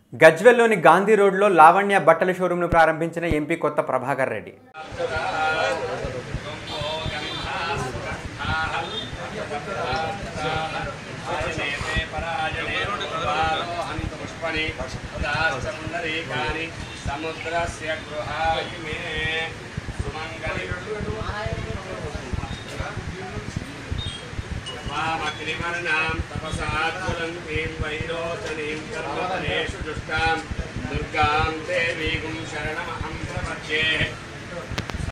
గజ్వెల్లోని గాంధీ రోడ్లో లావణ్య బట్టల షోరూంను ప్రారంభించిన ఎంపీ కొత్త ప్రభాకర్ రెడ్డి పుష్పని సముద్రస్య గృహాయి మే సుమంగళి వామగ్నివర్ణాం తపసాజ్వలంతీం వైరోచనీం కర్మఫలేషు దుష్టాం దుర్గాం దేవీగుం శరణమహం ప్రపద్యే